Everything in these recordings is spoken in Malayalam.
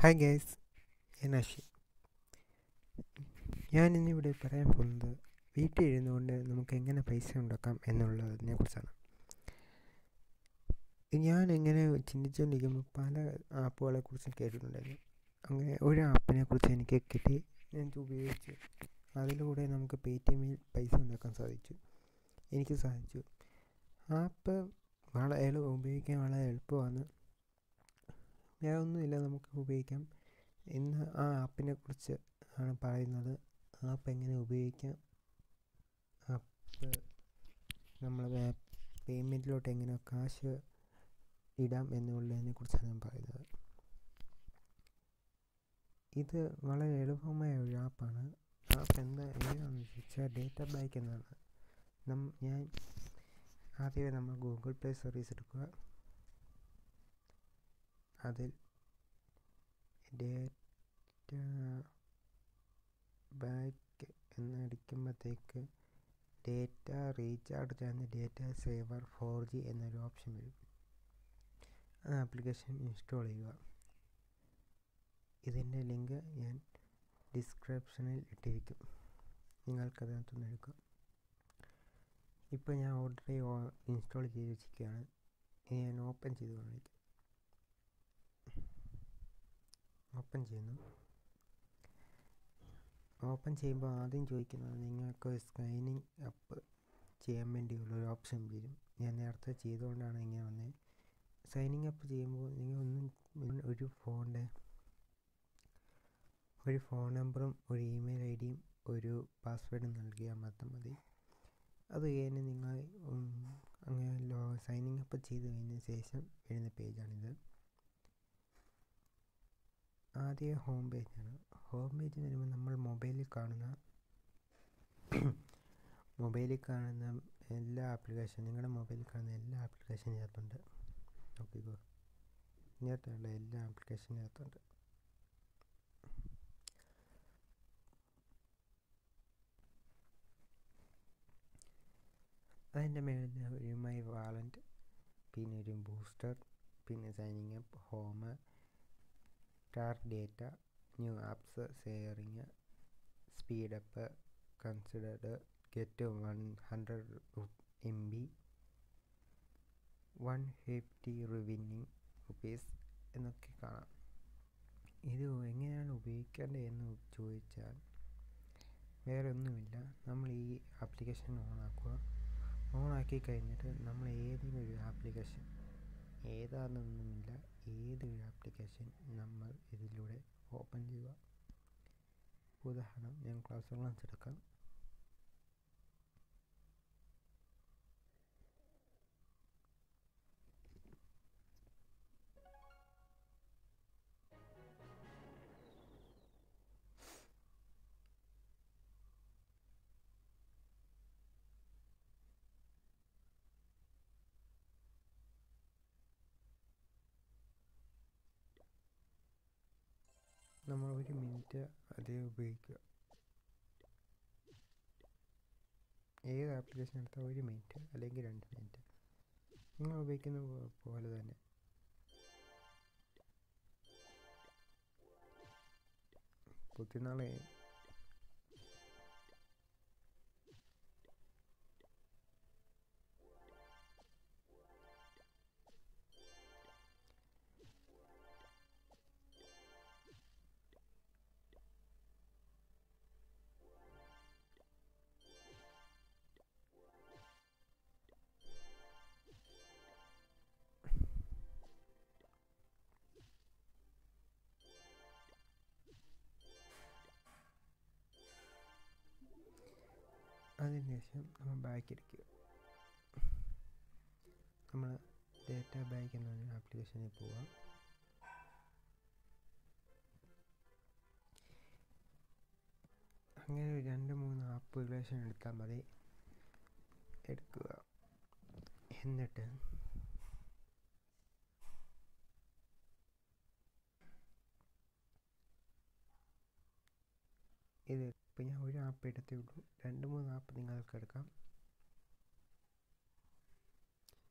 ഹായ് ഗൈസ് ഞാൻ അഷി ഞാൻ ഇന്നിവിടെ പറയാൻ പോകുന്നത് വീട്ടിൽ ഇരുന്നുകൊണ്ട് നമുക്ക് എങ്ങനെ പൈസ ഉണ്ടാക്കാം എന്നുള്ളതിനെ കുറിച്ചാണ് ഞാൻ എങ്ങനെ ചിന്തിച്ചുകൊണ്ടിരിക്കുമ്പോൾ പല ആപ്പുകളെ കുറിച്ചും കേട്ടിട്ടുണ്ടായിരുന്നു അങ്ങനെ ഒരു ആപ്പിനെ കുറിച്ച് എനിക്ക് കിട്ടി ഞാൻ ഇത് ഉപയോഗിച്ച് അതിലൂടെ നമുക്ക് പേ ടി എമ്മിൽ പൈസ ഉണ്ടാക്കാൻ സാധിച്ചു എനിക്ക് സാധിച്ചു ആപ്പ് വളരെ എളു ഉപയോഗിക്കാൻ വളരെ എളുപ്പമാണ് വേറെ ഒന്നുമില്ല നമുക്ക് ഉപയോഗിക്കാം ഇന്ന് ആ ആപ്പിനെ കുറിച്ച് ആണ് പറയുന്നത് ആപ്പ് എങ്ങനെ ഉപയോഗിക്കാം ആപ്പ് നമ്മൾ പേയ്മെൻറ്റിലോട്ട് എങ്ങനെ കാശ് ഇടാം എന്നുള്ളതിനെ കുറിച്ചാണ് ഞാൻ പറയുന്നത് ഇത് വളരെ എളുപ്പമായ ഒരു ആപ്പാണ് ആപ്പ് എന്താ എങ്ങനെയാണെന്ന് ചോദിച്ചാൽ ഡേറ്റ ബാക്ക് എന്നാണ് നം ഞാൻ ആദ്യമേ നമ്മൾ ഗൂഗിൾ പ്ലേ സർവീസ് എടുക്കുക അതിൽ ഡേറ്റ ബാക്ക് എന്നടിക്കുമ്പോഴത്തേക്ക് ഡേറ്റ റീചാർജ് ചെയ്യുന്ന ഡേറ്റ സേവർ ഫോർ ജി എന്നൊരു ഓപ്ഷൻ വരും ആ ആപ്ലിക്കേഷൻ ഇൻസ്റ്റാൾ ചെയ്യുക ഇതിൻ്റെ ലിങ്ക് ഞാൻ ഡിസ്ക്രിപ്ഷനിൽ ഇട്ടിരിക്കും നിങ്ങൾക്കതിനകത്തുനിന്ന് എടുക്കാം ഇപ്പോൾ ഞാൻ ഓൾറെഡി ഇൻസ്റ്റാൾ ചെയ്ത് വെച്ചിരിക്കുകയാണ് ഇനി ഞാൻ ഓപ്പൺ ചെയ്ത് കാണിക്കാം ഓപ്പൺ ചെയ്യുന്നു ഓപ്പൺ ചെയ്യുമ്പോൾ ആദ്യം ചോദിക്കുന്നത് നിങ്ങൾക്ക് സ്കാനിങ് അപ്പ് ചെയ്യാൻ വേണ്ടിയുള്ള ഒരു ഓപ്ഷൻ വരും ഞാൻ നേരത്തെ ചെയ്തുകൊണ്ടാണ് ഇങ്ങനെ വന്നത് സൈനിങ് അപ്പ് ചെയ്യുമ്പോൾ നിങ്ങൾ ഒന്നും ഒരു ഫോണിൻ്റെ ഒരു ഫോൺ നമ്പറും ഒരു ഇമെയിൽ ഐ ഡിയും ഒരു പാസ്വേഡും നൽകിയാൽ മാത്രം മതി അത് കഴിഞ്ഞ് നിങ്ങൾ അങ്ങനെ ലോ സൈനിങ് അപ്പ് ചെയ്ത് കഴിഞ്ഞ ശേഷം വരുന്ന പേജാണിത് ആദ്യം ഹോം പേജാണ് ഹോം പേജ് വരുമ്പോൾ നമ്മൾ മൊബൈലിൽ കാണുന്ന മൊബൈലിൽ കാണുന്ന എല്ലാ ആപ്ലിക്കേഷൻ നിങ്ങളുടെ മൊബൈലിൽ കാണുന്ന എല്ലാ ആപ്ലിക്കേഷനും ഇതിനകത്തുണ്ട് നോക്കിക്കോ ഇതിനകത്തുള്ള എല്ലാ ആപ്ലിക്കേഷനും ഇതിനകത്തുണ്ട് അതിൻ്റെ മേളിൽ ഒരു മൈ വാലൻറ്റ് പിന്നെ ഒരു ബൂസ്റ്റർ പിന്നെ signing up home start data new apps sharing speed up considered get one hundred M B one fifty revenue rupees എന്നൊക്കെ കാണാം ഇത് എങ്ങനെയാണ് ഉപയോഗിക്കേണ്ടത് എന്ന് ചോദിച്ചാൽ വേറെ ഒന്നുമില്ല നമ്മൾ ഈ ആപ്ലിക്കേഷൻ ഓണാക്കുക ഓണാക്കി കഴിഞ്ഞിട്ട് നമ്മൾ ഏതെങ്കിലും ഒരു ആപ്ലിക്കേഷൻ ഏതാണെന്നൊന്നുമില്ല ഏതൊരു ആപ്ലിക്കേഷൻ നമ്മൾ ഇതിലൂടെ ഓപ്പൺ ചെയ്യുക ഉദാഹരണം ഞാൻ ക്ലാസ് ക്ലാസ് എടുക്കാം നമ്മൾ ഒരു മിനിറ്റ് അതേ ഉപയോഗിക്കുക ഏത് ആപ്ലിക്കേഷൻ എടുത്താൽ ഒരു മിനിറ്റ് അല്ലെങ്കിൽ രണ്ട് മിനിറ്റ് നിങ്ങൾ ഉപയോഗിക്കുന്ന പോലെ തന്നെ കുത്തിനാളെ അതിനുശേഷം നമ്മൾ ബാക്ക് അടിക്കുക നമ്മൾ ഡേറ്റ ബാക്ക് എന്ന ആപ്ലിക്കേഷനിൽ പോവാം അങ്ങനെ ഒരു രണ്ട് മൂന്ന് ആപ്ലിക്കേഷൻ എടുത്താൽ മതി എടുക്കുക എന്നിട്ട് ഇത് ഇപ്പം ഞാൻ ഒരു ആപ്പ് എടുത്തേ ഉള്ളൂ രണ്ട് മൂന്ന് ആപ്പ് നിങ്ങൾക്ക് എടുക്കാം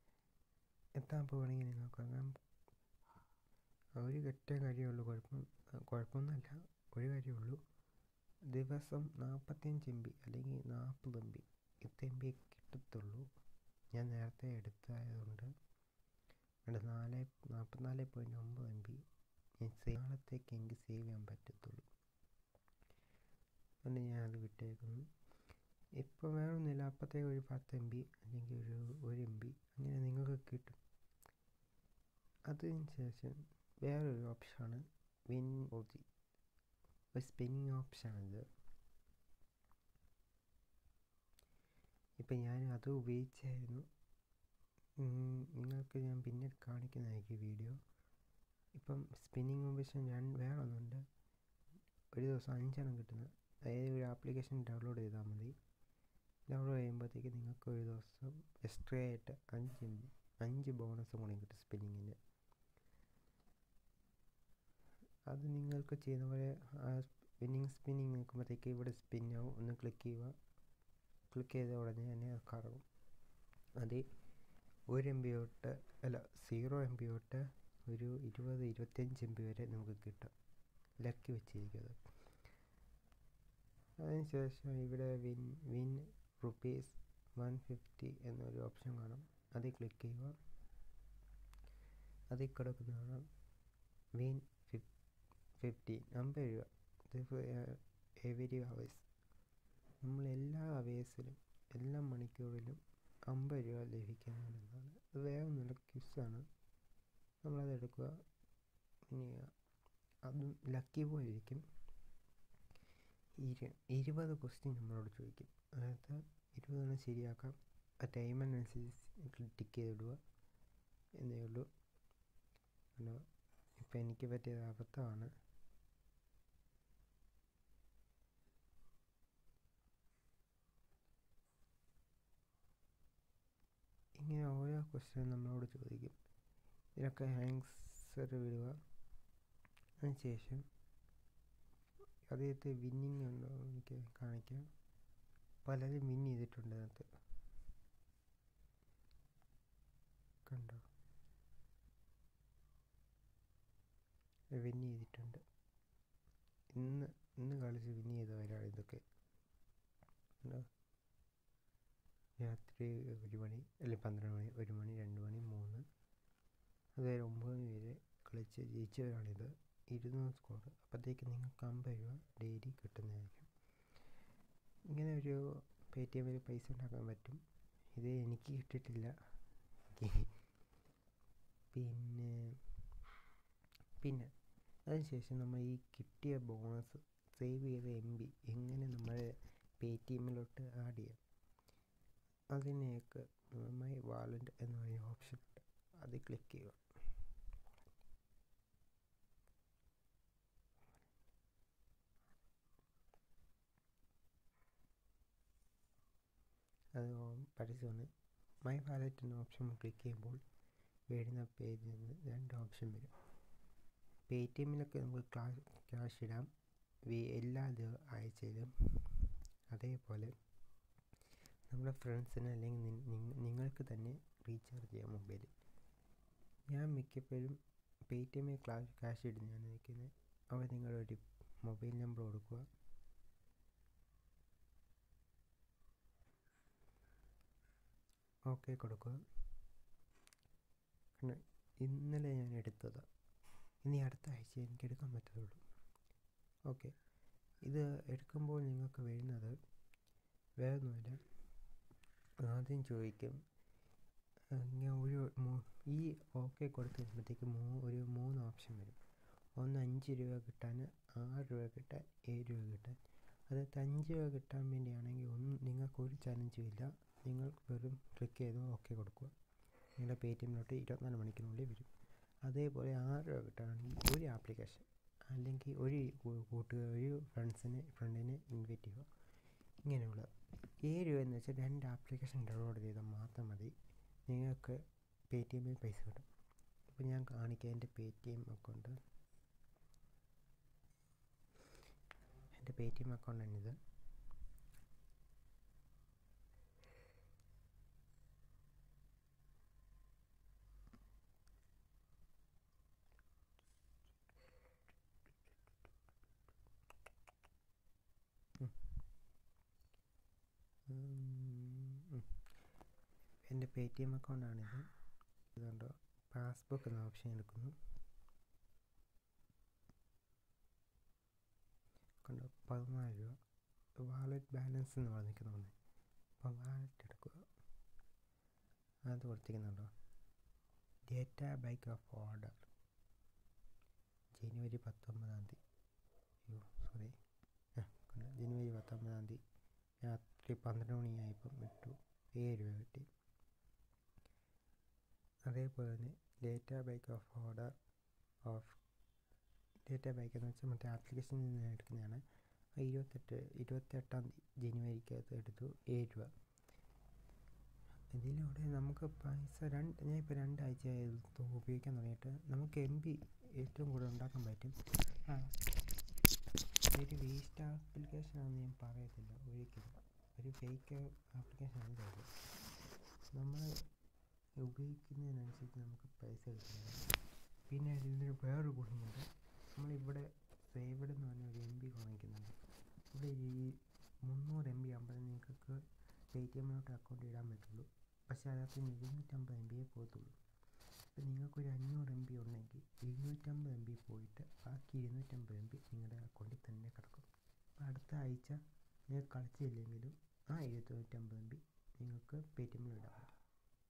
എത്ര ആപ്പ് വേണമെങ്കിൽ നിങ്ങൾക്ക് എടുക്കാം ഒരു ഒറ്റ കാര്യമുള്ളൂ കുഴപ്പം കുഴപ്പമൊന്നുമില്ല ഒരു കാര്യമുള്ളൂ ദിവസം നാൽപ്പത്തഞ്ച് എം ബി അല്ലെങ്കിൽ നാൽപ്പത് എം ബി ഇത്ര എം ബി കിട്ടത്തുള്ളൂ ഞാൻ നേരത്തെ എടുത്തതായതുകൊണ്ട് ഇവിടെ നാല് നാൽപ്പത്തിനാല് പോയിൻറ്റ് ഒമ്പത് എം ബി ഞാൻ നാളത്തേക്ക് എനിക്ക് സേവ് ചെയ്യാൻ പറ്റത്തുള്ളൂ അതുകൊണ്ട് ഞാൻ അത് വിട്ടേക്കുന്നു ഇപ്പോൾ വേറൊന്നുമില്ല അപ്പോഴത്തേക്ക് ഒരു പത്ത് എം ബി അല്ലെങ്കിൽ ഒരു ഒരു എം ബി അങ്ങനെ നിങ്ങൾക്ക് കിട്ടും അതിന് ശേഷം വേറൊരു ഓപ്ഷനാണ് വിൻ ഓജി ഒരു സ്പിന്നിങ് ഓപ്ഷനാണിത് ഇപ്പം ഞാൻ അത് ഉപയോഗിച്ചായിരുന്നു നിങ്ങൾക്ക് ഞാൻ പിന്നെ കാണിക്കുന്നതായിരിക്കും വീഡിയോ ഇപ്പം സ്പിന്നിങ് ഓപ്ഷൻ രണ്ട് വേറെ ഒന്നുണ്ട് ഒരു ദിവസം അഞ്ചെണ്ണം കിട്ടുന്നത് അതായത് ഒരു ആപ്ലിക്കേഷൻ ഡൗൺലോഡ് ചെയ്താൽ മതി ഡൗൺലോഡ് ചെയ്യുമ്പോഴത്തേക്ക് നിങ്ങൾക്ക് ഒരു ദിവസം എക്സ്ട്രാ ആയിട്ട് അഞ്ച് അഞ്ച് ബോണസും കൂടി കിട്ടും സ്പിന്നിങ്ങിന് അത് നിങ്ങൾക്ക് ചെയ്യുന്ന പോലെ സ്പിന്നിങ് സ്പിന്നിങ് നിൽക്കുമ്പോഴത്തേക്ക് ഇവിടെ സ്പിന്നാവും ഒന്ന് ക്ലിക്ക് ചെയ്യുക ക്ലിക്ക് ചെയ്ത ഉടനെ തന്നെ അത് കറങ്ങും അത് ഒരു എം ബി തൊട്ട് അല്ല സീറോ എം ബി തൊട്ട് ഒരു ഇരുപത് ഇരുപത്തഞ്ച് എം ബി വരെ നമുക്ക് കിട്ടും ലക്കി വെച്ചിരിക്കുന്നത് അതിനുശേഷം ഇവിടെ win win rupees one fifty എന്നൊരു ഓപ്ഷൻ കാണും അതിൽ ക്ലിക്ക് ചെയ്യുക അതിൽ കിടക്കുന്ന കാണാം വിൻ ഫിഫ്റ്റീൻ അമ്പത് രൂപ ഇത് എവരി അവേഴ്സ് നമ്മൾ എല്ലാ അവേഴ്സിലും എല്ലാ മണിക്കൂറിലും അമ്പത് രൂപ ലഭിക്കുന്നതാണ് അത് വേറെ ഒന്നുമില്ല ക്വിസാണ് നമ്മളത് എടുക്കുക ഇനി അതും ലക്കി പോയിരിക്കും ഇരു ഇരുപത് ക്വസ്റ്റ്യൻ നമ്മളോട് ചോദിക്കും അതായത് ഇരുപതെണ്ണം ശരിയാക്കാം ആ ടൈമിനനുസരിച്ച് ടിക്ക് ചെയ്തിടുക എന്നേ ഉള്ളൂ പിന്നെ ഇപ്പം എനിക്ക് പറ്റിയത് അബദ്ധമാണ് ഇങ്ങനെ ഓരോ ക്വസ്റ്റ്യൻ നമ്മളോട് ചോദിക്കും ഇതിനൊക്കെ ആൻസർ വിടുക അതിനുശേഷം അദ്ദേഹത്തെ വിന്നിങ് ഉണ്ടോ എനിക്ക് കാണിക്കാം പലരും വിൻ ചെയ്തിട്ടുണ്ട് അതിനകത്ത് കണ്ടോ വിൻ ചെയ്തിട്ടുണ്ട് ഇന്ന് ഇന്ന് കളിച്ച് വിൻ ചെയ്തവരാണ് ഇതൊക്കെ രാത്രി ഒരു മണി അല്ലെങ്കിൽ പന്ത്രണ്ട് മണി ഒരു മണി രണ്ട് മണി മൂന്ന് അതുവരെ ഒമ്പത് മണി വരെ കളിച്ച് ജയിച്ചവരാണിത് ഇരുന്നൂറ് സ്കോർ അപ്പോഴത്തേക്ക് നിങ്ങൾക്ക് അമ്പത് രൂപ ഡെയിലി കിട്ടുന്നതായിരിക്കും ഇങ്ങനെ ഒരു പേ ടി എമ്മിൽ പൈസ ഉണ്ടാക്കാൻ പറ്റും ഇത് എനിക്ക് കിട്ടിയിട്ടില്ല പിന്നെ പിന്നെ അതിനുശേഷം നമ്മൾ ഈ കിട്ടിയ ബോണസ് സേവ് ചെയ്ത എം ബി എങ്ങനെ നമ്മൾ പേ ടി എമ്മിലോട്ട് ആഡ് ചെയ്യാം അതിനെയൊക്കെ മൈ വാലറ്റ് എന്ന് പറയുന്ന ഓപ്ഷൻ ഉണ്ട് അത് ക്ലിക്ക് ചെയ്യുക അത് പരസ്യമാണ് മൈ വാലറ്റ് എന്ന ഓപ്ഷൻ ക്ലിക്ക് ചെയ്യുമ്പോൾ വരുന്ന പേജിൽ നിന്ന് രണ്ട് ഓപ്ഷൻ വരും പേ ടി എമ്മിലൊക്കെ നമുക്ക് ക്ലാസ് ക്യാഷ് ഇടാം എല്ലാ ആഴ്ചയിലും അതേപോലെ നമ്മുടെ ഫ്രണ്ട്സിന് അല്ലെങ്കിൽ നിങ്ങൾക്ക് തന്നെ റീചാർജ് ചെയ്യാം മൊബൈലിൽ ഞാൻ മിക്കപ്പോഴും പേ ടി എമ്മിൽ ക്ലാസ് ക്യാഷ് ഇടുന്നതാണ് നിൽക്കുന്നത് അവർ നിങ്ങളൊരു മൊബൈൽ നമ്പർ കൊടുക്കുക ഓക്കെ കൊടുക്കുക ഇന്നലെ ഞാൻ എടുത്തത് ഇനി അടുത്ത ആഴ്ച എനിക്ക് എടുക്കാൻ പറ്റത്തുള്ളൂ ഓക്കെ ഇത് എടുക്കുമ്പോൾ നിങ്ങൾക്ക് വരുന്നത് വേറൊന്നുമില്ല ആദ്യം ചോദിക്കും ഇങ്ങനെ ഒരു ഈ ഓക്കെ കൊടുത്ത് കഴിയുമ്പോഴത്തേക്ക് ഒരു മൂന്ന് ഓപ്ഷൻ വരും ഒന്ന് അഞ്ച് രൂപ കിട്ടാൻ ആറ് രൂപ കിട്ടാൻ ഏഴ് രൂപ കിട്ടാൻ അതായത് അഞ്ച് രൂപ കിട്ടാൻ വേണ്ടിയാണെങ്കിൽ ഒന്നും നിങ്ങൾക്ക് ഒരു ചലഞ്ചും ഇല്ല നിങ്ങൾ വെറും ക്ലിക്ക് ചെയ്ത് ഓക്കെ കൊടുക്കുക നിങ്ങളുടെ പേ ടി എമ്മിലോട്ട് ഇരുപത്തിനാല് മണിക്കൂറിനുള്ളിൽ വരും അതേപോലെ ആറ് രൂപ കിട്ടുകയാണെങ്കിൽ ഒരു ആപ്ലിക്കേഷൻ അല്ലെങ്കിൽ ഒരു കൂട്ടുകാർ ഒരു ഫ്രണ്ട്സിനെ ഫ്രണ്ടിനെ ഇൻവൈറ്റ് ചെയ്യുക ഇങ്ങനെയുള്ള ഏഴ് രൂപ എന്ന് വെച്ചാൽ രണ്ട് ആപ്ലിക്കേഷൻ ഡൗൺലോഡ് ചെയ്താൽ മാത്രം മതി നിങ്ങൾക്ക് പേ ടി എമ്മിൽ പൈസ കിട്ടും ഇപ്പോൾ ഞാൻ കാണിക്കാം എൻ്റെ പേ ടി എം അക്കൗണ്ട് എൻ്റെ പേ ടി എം അക്കൗണ്ടാണിത് എൻ്റെ പേ ടി എം അക്കൗണ്ടാണിത് ഇതുണ്ടോ പാസ്ബുക്ക് എന്ന ഓപ്ഷൻ എടുക്കുന്നു കണ്ടോ പതിനാല് രൂപ വാലറ്റ് ബാലൻസ് എന്ന് പറഞ്ഞിരിക്കുന്നുണ്ട് അപ്പോൾ വാലറ്റ് എടുക്കുക അത് കൊടുത്തിരിക്കുന്നുണ്ടോ ഡേറ്റ ബൈക്ക് ഓഫ് ഓർഡർ ജനുവരി പത്തൊമ്പതാം തീയതി അയ്യോ സോറി ആ ജനുവരി പത്തൊമ്പതാം തീയതി രാത്രി പന്ത്രണ്ട് മണിയായപ്പം ഇട്ടു ഏഴ് രൂപ കിട്ടി അതേപോലെ തന്നെ data bike of order of data bike എന്ന് വെച്ചാൽ മറ്റേ ആപ്ലിക്കേഷനിൽ നിന്ന് എടുക്കുന്നതാണ് ഇരുപത്തെട്ട് ഇരുപത്തെട്ടാം ജനുവരിക്കകത്ത് എടുത്തു ഏഴ് രൂപ ഇതിലൂടെ നമുക്ക് പൈസ രണ്ട് ഞാൻ ഇപ്പോൾ രണ്ടാഴ്ച ഉപയോഗിക്കാൻ തുടങ്ങിയിട്ട് നമുക്ക് എം ബി ഏറ്റവും കൂടുതൽ ഉണ്ടാക്കാൻ പറ്റും ആ ഒരു വേസ്റ്റ് ആപ്ലിക്കേഷനാണെന്ന് ഞാൻ പറയത്തില്ല ഒരിക്കലും ഒരു ഫേക്ക് ആപ്ലിക്കേഷനാണ് ഇത് നമ്മൾ ഉപയോഗിക്കുന്നതിനനുസരിച്ച് നമുക്ക് പൈസ കിട്ടുന്നത് പിന്നെ ഇതിന് വേറൊരു ഗുണമുണ്ട് നമ്മളിവിടെ സേവ്ഡ് എന്ന് പറഞ്ഞ ഒരു എം ബി കാണിക്കുന്നുണ്ട് ഇവിടെ ഈ മുന്നൂറ് എം ബി ആകുമ്പോൾ നിങ്ങൾക്ക് പേ ടി എമ്മിലോട്ട് അക്കൗണ്ട് ഇടാൻ പറ്റുള്ളൂ പക്ഷേ അതിനകത്ത് ഇരുന്നൂറ്റമ്പത് എം ബിയെ പോകത്തുള്ളൂ അപ്പോൾ നിങ്ങൾക്കൊരു അഞ്ഞൂറ് എം ബി ഉണ്ടെങ്കിൽ ഇരുന്നൂറ്റമ്പത് എം ബി പോയിട്ട് ബാക്കി ഇരുന്നൂറ്റമ്പത് എം ബി നിങ്ങളുടെ അക്കൗണ്ടിൽ തന്നെ കിടക്കും അപ്പോൾ അടുത്ത ആഴ്ച നിങ്ങൾ കളിച്ചില്ലെങ്കിലും ആ ഇരുന്നൂറ്റമ്പത് എം ബി നിങ്ങൾക്ക് പേ ടി എമ്മിൽ ഇടാൻ പറ്റും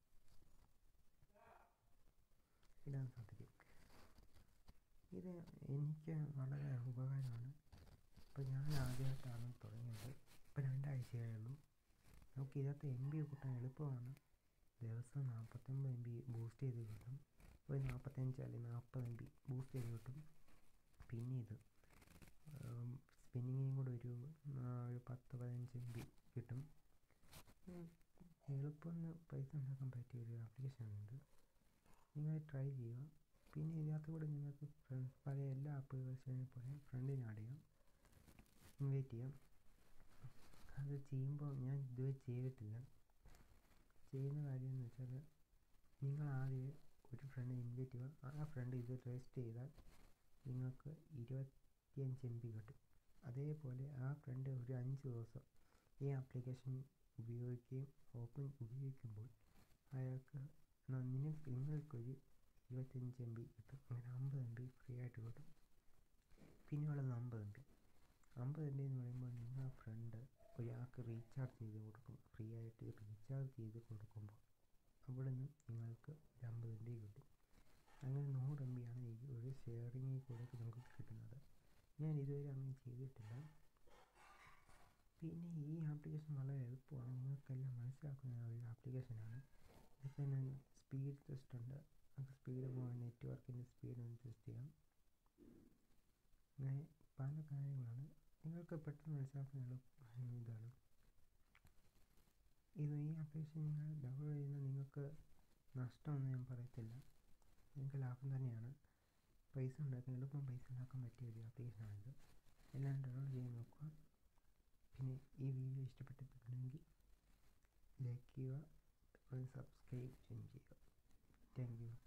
ഇടാൻ സാധിക്കും ഇത് എനിക്ക് വളരെ ഉപകാരമാണ് ഇപ്പോൾ ഞാൻ ആദ്യമായിട്ടാണ് തുടങ്ങിയത് ഇപ്പോൾ രണ്ടാഴ്ചയേ ഉള്ളൂ നമുക്ക് ഇതിനകത്ത് എം ബി കൂട്ടാൻ എളുപ്പമാണ് ദിവസം നാൽപ്പത്തൊമ്പത് എം ബി ബൂസ്റ്റ് ചെയ്ത് കിട്ടും ഒരു നാൽപ്പത്തഞ്ച് അല്ലെങ്കിൽ നാൽപ്പത് എം ബി ബൂസ്റ്റ് ചെയ്ത് കിട്ടും പിന്നെ ഇത് സ്പിന്നിങ്ങും കൂടെ ഒരു ഒരു പത്ത് പതിനഞ്ച് എം ബി കിട്ടും എളുപ്പം പൈസ ഉണ്ടാക്കാൻ പറ്റിയ ഒരു ആപ്ലിക്കേഷനാണിത് നിങ്ങൾ ട്രൈ ചെയ്യുക പിന്നെ ഇതിനകത്ത് കൂടെ നിങ്ങൾക്ക് പല എല്ലാ ആപ്ലിക്കേഷനെ പോലെ ഫ്രണ്ടിന് ആഡ് ചെയ്യാം ഇൻവൈറ്റ് ചെയ്യാം അത് ചെയ്യുമ്പോൾ ഞാൻ ഇതുവരെ ചെയ്തിട്ടില്ല ചെയ്യുന്ന കാര്യം എന്ന് വെച്ചാൽ നിങ്ങൾ ആദ്യം ഒരു ഫ്രണ്ട് ഇൻവൈറ്റ് ചെയ്യുക ആ ഫ്രണ്ട് ഇത് രജിസ്റ്റർ ചെയ്താൽ നിങ്ങൾക്ക് ഇരുപത്തിയഞ്ച് എം ബി കിട്ടും അതേപോലെ ആ ഫ്രണ്ട് ഒരു അഞ്ച് ദിവസം ഈ ആപ്ലിക്കേഷൻ ഉപയോഗിക്കുകയും ഓപ്പൺ ഉപയോഗിക്കുമ്പോൾ അയാൾക്ക് നിങ്ങൾക്ക് നിങ്ങൾക്കൊരു ഇരുപത്തഞ്ച് എം ബി കിട്ടും അങ്ങനെ അമ്പത് എം ബി ഫ്രീ ആയിട്ട് കിട്ടും പിന്നെയുള്ളത് അമ്പത് എം ബി അമ്പത് എം ബി എന്ന് പറയുമ്പോൾ നിങ്ങളുടെ ഫ്രണ്ട് ഒരാൾക്ക് റീചാർജ് ചെയ്ത് കൊടുക്കും ഫ്രീ ആയിട്ട് റീചാർജ് ചെയ്ത് കൊടുക്കുമ്പോൾ അവിടെ നിന്ന് നിങ്ങൾക്ക് ഒരു അമ്പത് എം ബി കിട്ടും അങ്ങനെ നൂറ് എം ബിയാണ് ഈ ഒരു ഷെയറിങ്ങിൽ കൂടെ നമുക്ക് കിട്ടുന്നത് ഞാൻ ഇതുവരെ അങ്ങനെ ചെയ്തിട്ടില്ല പിന്നെ ഈ ആപ്ലിക്കേഷൻ വളരെ എളുപ്പമാണ് നിങ്ങൾക്കെല്ലാം മനസ്സിലാക്കുന്ന ഒരു ആപ്ലിക്കേഷനാണ് ഇതൊക്കെ ഞാൻ സ്പീഡ് ടെസ്റ്റ് ഉണ്ട് അത് സ്പീഡ് പോകാൻ നെറ്റ്വർക്കിൻ്റെ സ്പീഡ് ഒന്ന് ടെസ്റ്റ് ചെയ്യാം അങ്ങനെ പല കാര്യങ്ങളാണ് നിങ്ങൾക്ക് പെട്ടെന്ന് മനസ്സിലാക്കുന്ന ഇതാണ് ഇത് ഈ ആപ്ലിക്കേഷൻ നിങ്ങൾ ഡൗൺലോഡ് ചെയ്യുന്ന നിങ്ങൾക്ക് നഷ്ടമൊന്നും ഞാൻ പറയത്തില്ല നിങ്ങൾക്ക് ലാഭം തന്നെയാണ് പൈസ ഉണ്ടാക്കാൻ എളുപ്പം പൈസ ഉണ്ടാക്കാൻ പറ്റിയ ഒരു ആപ്ലിക്കേഷനാണിത് എല്ലാം ഡൗൺലോഡ് ചെയ്ത് നോക്കുക പിന്നെ ഈ വീഡിയോ ഇഷ്ടപ്പെട്ടിട്ടുണ്ടെങ്കിൽ ലൈക്ക് ചെയ്യുക സബ്സ്ക്രൈബ് ചെയ്യുക താങ്ക് യു